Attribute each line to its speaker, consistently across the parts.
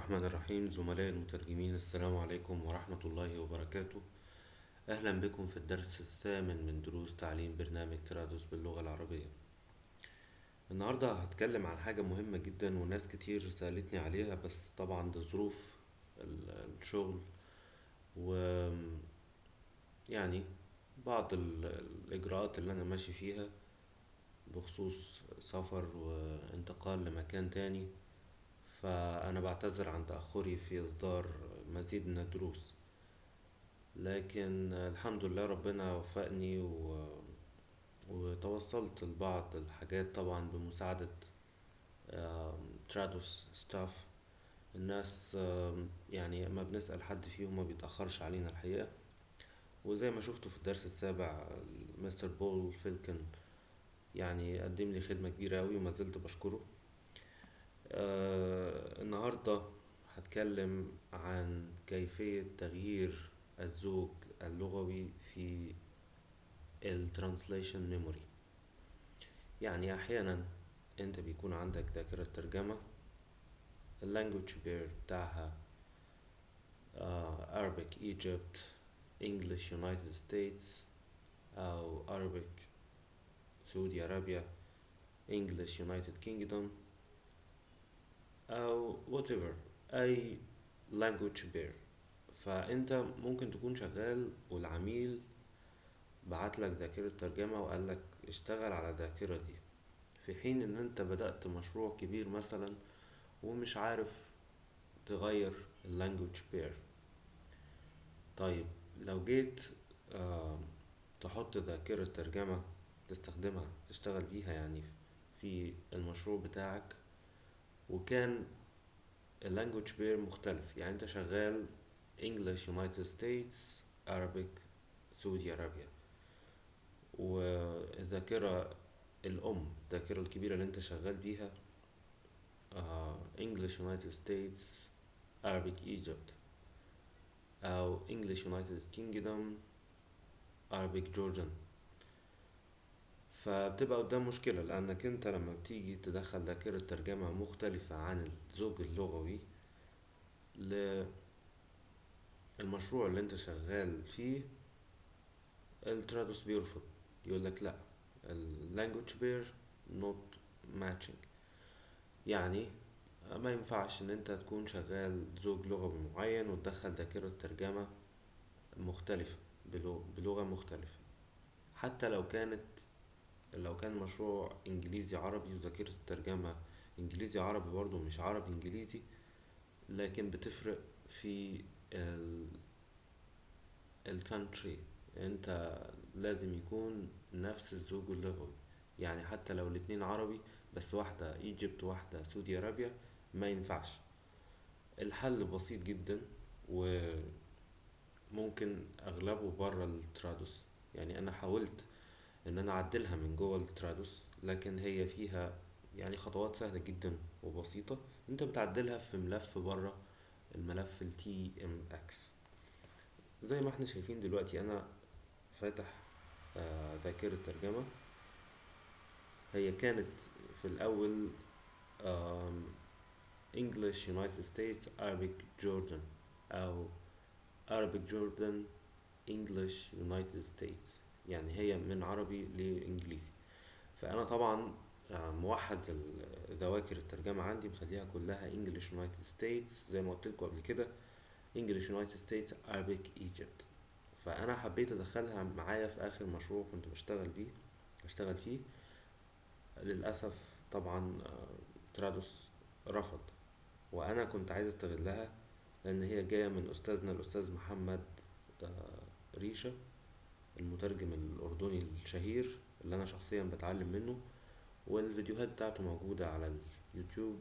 Speaker 1: الرحمن الرحيم زملاء المترجمين السلام عليكم ورحمة الله وبركاته أهلا بكم في الدرس الثامن من دروس تعليم برنامج ترادس باللغة العربية النهاردة هتكلم عن حاجة مهمة جدا وناس كتير سألتني عليها بس طبعا لظروف ال- الشغل و يعني بعض ال- الإجراءات اللي أنا ماشي فيها بخصوص سفر وانتقال لمكان تاني فأنا بعتذر عن تأخري في إصدار مزيد من الدروس لكن الحمد لله ربنا وفقني و... وتوصلت لبعض الحاجات طبعا بمساعدة ترادوس ستاف الناس آم، يعني ما بنسأل حد فيهم ما بيتأخرش علينا الحقيقة وزي ما شفتوا في الدرس السابع مستر بول فيلكن يعني قدم لي خدمة كبيرة أوي وما زلت بشكره آه النهاردة هتكلم عن كيفية تغيير الزوج اللغوي في الترانسليشن ميموري يعني أحيانا أنت بيكون عندك ذاكرة ترجمة اللانجوج بير بتاعها آه Arabic Egypt English United States أو Arabic سعودي أرابيا English United Kingdom أو whatever أي language pair فأنت ممكن تكون شغال والعميل بعتلك ذاكرة ترجمة وقالك اشتغل على الذاكرة دي في حين إن أنت بدأت مشروع كبير مثلا ومش عارف تغير اللانجوج بير طيب لو جيت آه تحط ذاكرة ترجمة تستخدمها تشتغل بيها يعني في المشروع بتاعك وكان اللانجوج بير مختلف يعني انت شغال English United States Arabic سعودي أرابيا والذاكرة الأم الذاكرة الكبيرة اللي انت شغال بيها آه English United States Arabic Egypt أو English United Kingdom Arabic Jordan فبتبقى قدام مشكلة لأنك أنت لما بتيجي تدخل ذاكرة ترجمة مختلفة عن الزوج اللغوي للمشروع اللي أنت شغال فيه الترادوس بيرفض يقولك لأ اللانجوج بير not matching يعني ما ينفعش ان انت تكون شغال زوج لغوي معين وتدخل ذاكرة ترجمة مختلفة بلو- بلغة مختلفة حتى لو كانت لو كان مشروع انجليزي عربي وذاكرة الترجمة انجليزي عربي برضه مش عربي انجليزي لكن بتفرق في ال الكانتري انت لازم يكون نفس الزوج اللغوي يعني حتى لو الاتنين عربي بس واحدة ايجيبت وواحدة سعودي ارابيا ما ينفعش الحل بسيط جدا وممكن اغلبه بره الترادوس يعني انا حاولت ان انا اعدلها من جوه الترادوس لكن هي فيها يعني خطوات سهلة جدا وبسيطة انت بتعدلها في ملف بره الملف ال TMX زي ما احنا شايفين دلوقتي انا فاتح آه، ذاكرة ترجمة هي كانت في الاول آم، English United States Arabic Jordan او Arabic Jordan English United States يعني هي من عربي لإنجليزي فأنا طبعا آه، موحد ال- ذواكر الترجمة عندي مخليها كلها English United States زي ما قلت لكم قبل كده English United States Arabic Egypt فأنا حبيت أدخلها معايا في آخر مشروع كنت بشتغل بيه بشتغل فيه للأسف طبعا آه، ترادوس رفض وأنا كنت عايز أستغلها لأن هي جاية من أستاذنا الأستاذ محمد آه، ريشة المترجم الأردني الشهير اللي أنا شخصيا بتعلم منه والفيديوهات بتاعته موجودة على اليوتيوب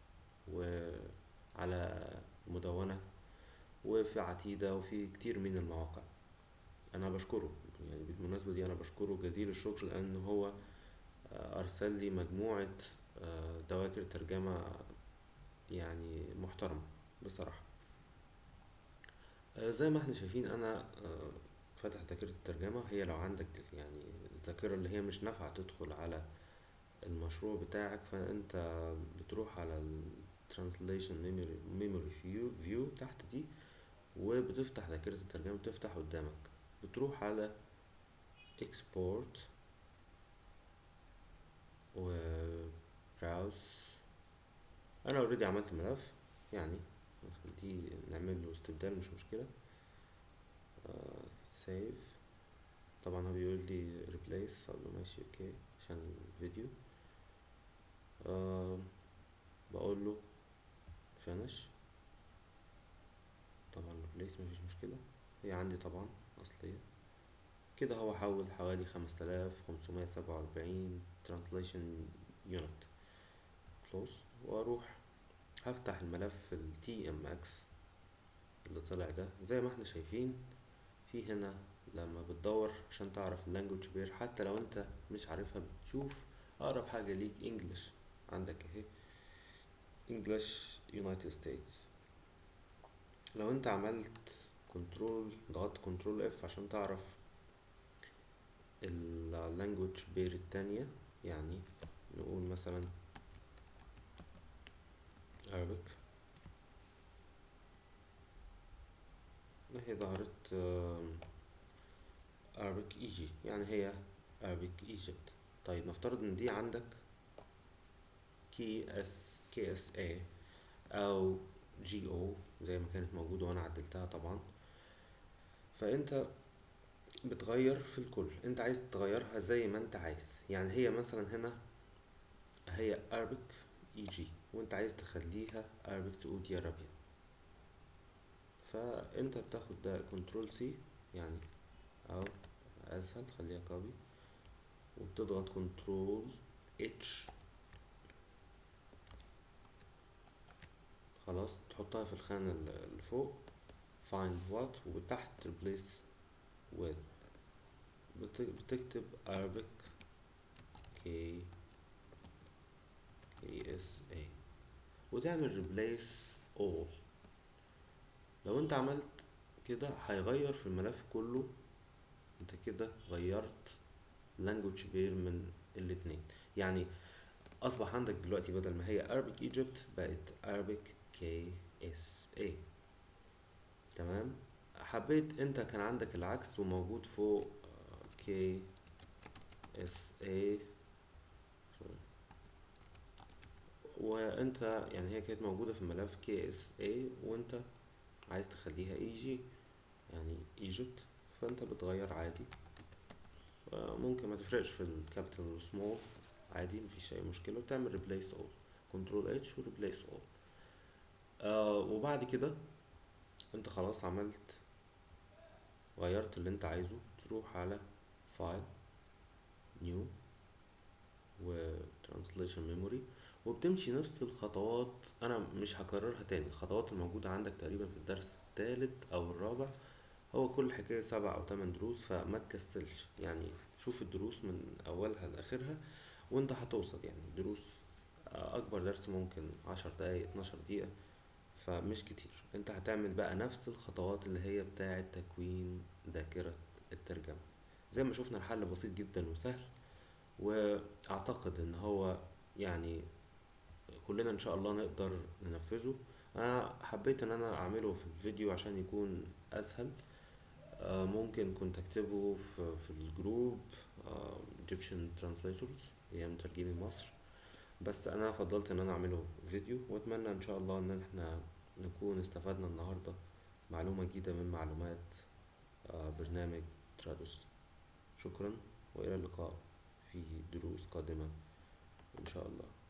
Speaker 1: وعلى المدونة وفي عتيدة وفي كتير من المواقع أنا بشكره يعني بالمناسبة دي أنا بشكره جزيل الشكر لأن هو آه، أرسل لي مجموعة آه، دواكر ترجمة يعني محترمة بصراحة آه، زي ما احنا شايفين أنا آه، فاتح ذاكرة الترجمة هي لو عندك يعني الذاكرة اللي هي مش نافعة تدخل على المشروع بتاعك فأنت بتروح على translation memory memory view view تحت دي وبتفتح ذاكرة الترجمة بتفتح قدامك بتروح على export و browse انا اوريدي عملت ملف يعني دي نعمل له استبدال مش مشكلة سيف طبعا هو بيقول لي replace اقول له ماشي اوكي عشان الفيديو آه بقول له finish طبعا replace مفيش مشكلة هي عندي طبعا اصلية كده هو حول حوالي خمسة آلاف خمسمية سبعة وأربعين translation unit close واروح هفتح الملف ال tmx اللي طلع ده زي ما احنا شايفين في هنا لما بتدور عشان تعرف اللانجوج بير حتى لو انت مش عارفها بتشوف اقرب حاجة ليك انجلش عندك اهي انجلش يونايتد ستيتس لو انت عملت كنترول ضغطت كنترول اف عشان تعرف اللانجوج بير التانية يعني نقول مثلا Arabic هي ظهرت Arabic EG يعني هي Arabic Egypt طيب نفترض ان دي عندك كي اس كي اس اي او جي او زي ما كانت موجودة وانا عدلتها طبعا فانت بتغير في الكل انت عايز تغيرها زي ما انت عايز يعني هي مثلا هنا هي Arabic EG وانت عايز تخليها Arabic سعودي عربية فانت بتاخد ده كنترول سي يعني او اسهل خليها كوبي وبتضغط كنترول اتش خلاص تحطها في الخانة اللي فوق find what وتحت replace with بتكتب Arabic K K S A وتعمل replace all لو انت عملت كده هيغير في الملف كله انت كده غيرت language pair من الاتنين يعني اصبح عندك دلوقتي بدل ما هي Arabic Egypt بقت Arabic KSA تمام حبيت انت كان عندك العكس وموجود فوق KSA وانت يعني هي كانت موجودة في الملف KSA وانت عايز تخليها EG يعني Egypt فانت بتغير عادي ممكن ما تفرقش في الكابيتال والسمول عادي مفيش اي مشكلة وتعمل replace all كنترول اتش و replace all آه وبعد كده انت خلاص عملت غيرت اللي انت عايزه تروح على فايل نيو و translation memory وبتمشي نفس الخطوات انا مش هكررها تاني الخطوات الموجودة عندك تقريبا في الدرس التالت او الرابع هو كل حكاية سبع او تمن دروس فما تكسلش يعني شوف الدروس من اولها لاخرها وانت هتوصل يعني دروس اكبر درس ممكن عشر دقايق اتناشر دقيقة فمش كتير انت هتعمل بقى نفس الخطوات اللي هي بتاعة تكوين ذاكرة الترجمة زي ما شفنا الحل بسيط جدا وسهل واعتقد ان هو يعني كلنا ان شاء الله نقدر ننفذه انا حبيت ان انا اعمله في الفيديو عشان يكون اسهل ممكن كنت اكتبه في, في الجروب Egyptian Translators هي مترجمي مصر بس انا فضلت ان انا اعمله فيديو واتمنى ان شاء الله ان احنا نكون استفدنا النهارده معلومة جديدة من معلومات برنامج ترادوس شكرا والى اللقاء في دروس قادمة ان شاء الله